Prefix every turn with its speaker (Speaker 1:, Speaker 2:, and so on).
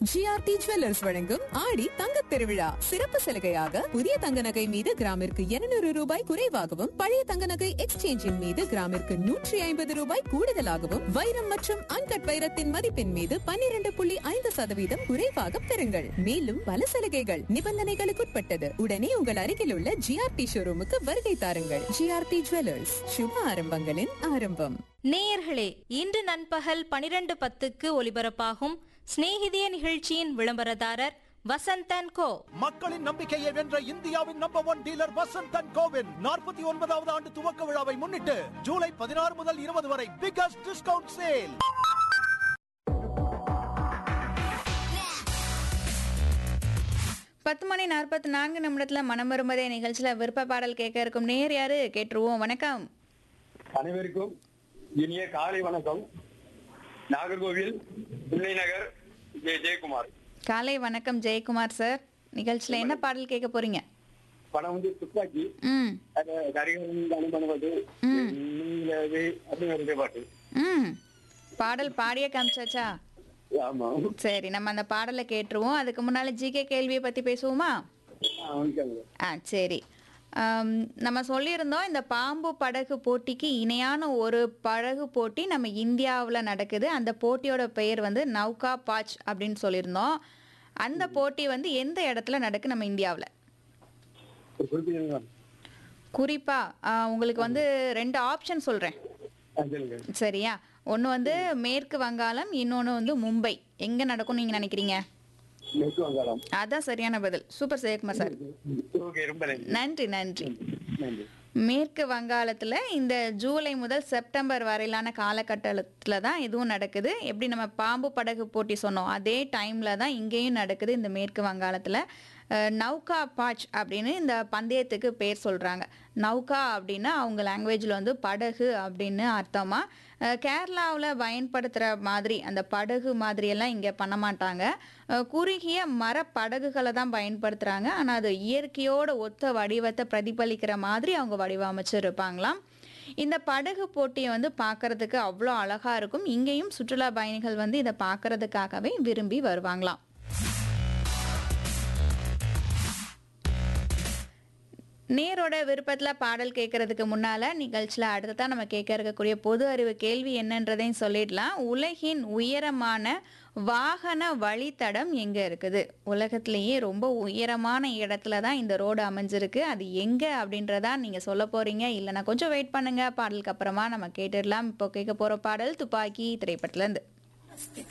Speaker 1: GRT jewellers வழங்கும் ஆடி தங்கத் திருவிழா சிறப்பு சலுகையாக புதிய தங்க நகை மீது கிராமிற்கு 200 ரூபாய் குறைவாகவும் பழைய தங்க நகை எக்ஸ்சேஞ்சின் மீது கிராமிற்கு நூற்றி ஐம்பது ரூபாய் கூடுதலாகவும் வைரம் மற்றும் அன்கட் வைரத்தின் மதிப்பின் மீது 12.5% புள்ளி ஐந்து சதவீதம் குறைவாக பெறுங்கள் மேலும் பல சலுகைகள் நிபந்தனைகளுக்குட்பட்டது உடனே உங்கள் அருகில் உள்ள ஜிஆர்டி ஷோரூமுக்கு வருகை தாருங்கள் ஜிஆர்டி ஜுவல்லர்ஸ் சுப ஆரம்பங்களின் ஆரம்பம்
Speaker 2: நேயர்களே இன்று நண்பகல் பனிரெண்டு பத்துக்கு ஒலிபரப்பாகும் சிநேகிதிய நிகழ்ச்சியின் விளம்பரதாரர் வசந்தன் கோ
Speaker 3: மக்களின் நம்பிக்கையை வென்ற இந்தியாவின் நம்பர் ஒன் டீலர் வசந்தன் கோவின் நாற்பத்தி ஒன்பதாவது ஆண்டு துவக்க விழாவை முன்னிட்டு ஜூலை பதினாறு முதல் இருபது வரை பிகஸ்ட் டிஸ்கவுண்ட் சேல்
Speaker 4: பத்து மணி நாற்பத்தி நான்கு நிமிடத்தில் மனம் வரும்பதே நிகழ்ச்சியில் விருப்ப பாடல் கேட்க இருக்கும் நேர் யாரு கேட்டுருவோம் வணக்கம்
Speaker 5: அனைவருக்கும் இனிய காலை வணக்கம் நாகர்கோவில் பிள்ளை நகர் ஜெய ஜெயக்குமார்
Speaker 4: காலை வணக்கம் ஜெயக்குமார் சார் நிகழ்ச்சியில் என்ன பாடல் கேட்க போறீங்க
Speaker 5: படம் வந்து துப்பாக்கி
Speaker 4: ம்
Speaker 5: அது கரிகாலன் அனுபவது நீங்களே அப்படின்னு ஒரு பாட்டு
Speaker 4: ம் பாடல் பாடிய காமிச்சாச்சா
Speaker 5: ஆமா
Speaker 4: சரி நம்ம அந்த பாடலை கேட்டுருவோம் அதுக்கு முன்னால ஜிகே கேள்வியை பற்றி பேசுவோமா
Speaker 5: ஆ, வணக்கங்க.
Speaker 4: ஆ சரி ஆம், நம்ம சொல்லியிருந்தோம் இந்த பாம்பு படகு போட்டிக்கு இணையான ஒரு படகு போட்டி நம்ம இந்தியாவில் நடக்குது அந்த போட்டியோட பெயர் வந்து நௌகா பாச் அப்படின்னு சொல்லியிருந்தோம் அந்த போட்டி வந்து எந்த இடத்துல நடக்கு நம்ம இந்தியாவில்
Speaker 5: ஒரு குறிப்பிட்ட
Speaker 4: குறிப்பாக உங்களுக்கு வந்து ரெண்டு ஆப்ஷன் சொல்கிறேன்
Speaker 5: ஆ, சொல்லுங்க
Speaker 4: சரியா ஒன்று வந்து மேற்கு வங்காளம் இன்னொன்று வந்து மும்பை எங்கே நடக்கும்னு நீங்கள் நினைக்கிறீங்க
Speaker 5: மேற்கு வங்காளம்
Speaker 4: அதான் சரியான பதில் சூப்பர் ஜெயக்குமார் சார்
Speaker 5: ஓகே ரொம்ப நன்றி
Speaker 4: நன்றி நன்றி
Speaker 5: நன்றி
Speaker 4: மேற்கு வங்காளத்தில் இந்த ஜூலை முதல் செப்டம்பர் வரையிலான காலகட்டத்தில் தான் இதுவும் நடக்குது எப்படி நம்ம பாம்பு படகு போட்டி சொன்னோம் அதே டைமில் தான் இங்கேயும் நடக்குது இந்த மேற்கு வங்காளத்தில் நௌகா பாச் அப்படின்னு இந்த பந்தயத்துக்கு பேர் சொல்கிறாங்க நௌகா அப்படின்னா அவங்க லாங்குவேஜில் வந்து படகு அப்படின்னு அர்த்தமாக கேரளாவில் பயன்படுத்துகிற மாதிரி அந்த படகு மாதிரியெல்லாம் இங்கே பண்ண மாட்டாங்க அஹ், குறுகிய மரப்படகுகளை தான் பயன்படுத்துகிறாங்க ஆனால் அது இயற்கையோட ஒத்த வடிவத்தை பிரதிபலிக்கிற மாதிரி அவங்க வடிவமைச்சு இருப்பாங்களாம் இந்த படகு போட்டியை வந்து பார்க்கறதுக்கு அவ்வளோ அழகாக இருக்கும் இங்கேயும் சுற்றுலா பயணிகள் வந்து இதை பார்க்கறதுக்காகவே விரும்பி வருவாங்களாம் நேரோட விருப்பத்தில் பாடல் கேட்கறதுக்கு முன்னால் நிகழ்ச்சியில் அடுத்ததான் நம்ம கேட்க இருக்கக்கூடிய பொது அறிவு கேள்வி என்னன்றதையும் சொல்லிடலாம் உலகின் உயரமான வாகன வழித்தடம் எங்கே இருக்குது உலகத்திலேயே ரொம்ப உயரமான இடத்துல தான் இந்த ரோடு அமைஞ்சிருக்கு அது எங்கே அப்படின்றதா நீங்கள் சொல்ல போகிறீங்க இல்லைன்னா கொஞ்சம் வெயிட் பண்ணுங்கள் பாடலுக்கு அப்புறமா நம்ம கேட்டுடலாம் இப்போ கேட்க போகிற பாடல் துப்பாக்கி திரைப்படத்துலேருந்து